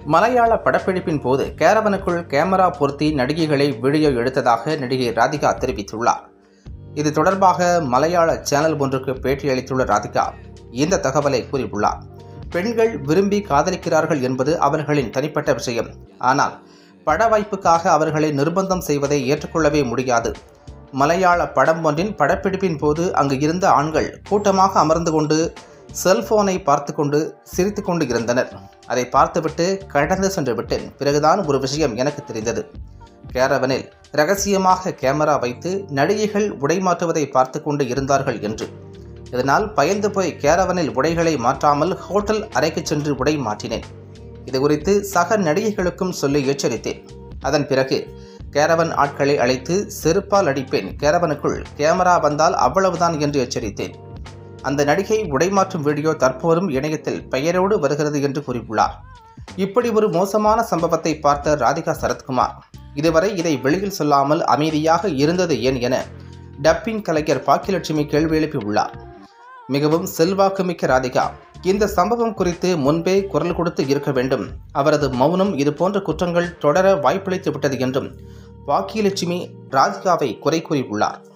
மலையாள படப்பிடிப்பின் போது கேரவனுக்குள் கேமரா பொருத்தி நடிகைகளை வீடியோ எடுத்ததாக நடிகை ராதிகா தெரிவித்துள்ளார் இது தொடர்பாக மலையாள சேனல் ஒன்றுக்கு பேட்டியளித்துள்ள ராதிகா இந்த தகவலை கூறியுள்ளார் பெண்கள் விரும்பி காதலிக்கிறார்கள் என்பது அவர்களின் தனிப்பட்ட விஷயம் ஆனால் பட வாய்ப்புக்காக அவர்களை நிர்பந்தம் செய்வதை ஏற்றுக்கொள்ளவே முடியாது மலையாள படம் ஒன்றின் படப்பிடிப்பின் போது அங்கு இருந்த ஆண்கள் கூட்டமாக அமர்ந்து கொண்டு செல்போனை பார்த்து கொண்டு சிரித்து கொண்டு இருந்தனர் அதை பார்த்துவிட்டு கடந்து சென்று விட்டேன் பிறகுதான் ஒரு விஷயம் எனக்கு தெரிந்தது கேரவனில் ரகசியமாக கேமரா வைத்து நடிகைகள் உடை மாற்றுவதை பார்த்து கொண்டு இருந்தார்கள் என்று இதனால் பயந்து போய் கேரவனில் உடைகளை மாற்றாமல் ஹோட்டல் அறைக்கு சென்று உடை மாற்றினேன் இது குறித்து சக நடிகைகளுக்கும் சொல்லி எச்சரித்தேன் அதன் பிறகு கேரவன் ஆட்களை அழைத்து செருப்பால் அடிப்பேன் கேரவனுக்குள் கேமரா வந்தால் அவ்வளவுதான் என்று எச்சரித்தேன் அந்த நடிகை உடைமாற்றும் வீடியோ தற்போதும் இணையத்தில் பெயரோடு வருகிறது என்று கூறியுள்ளார் இப்படி ஒரு மோசமான சம்பவத்தை பார்த்த ராதிகா சரத்குமார் இதுவரை இதை வெளியில் சொல்லாமல் அமைதியாக இருந்தது ஏன் என டப்பிங் கலைஞர் பாக்கியலட்சுமி கேள்வி எழுப்பியுள்ளார் மிகவும் செல்வாக்குமிக்க ராதிகா இந்த சம்பவம் குறித்து முன்பே குரல் கொடுத்து இருக்க வேண்டும் அவரது மௌனம் இதுபோன்ற குற்றங்கள் தொடர வாய்ப்பளித்து விட்டது என்றும் பாக்கியலட்சுமி ராதிகாவை குறை கூறியுள்ளார்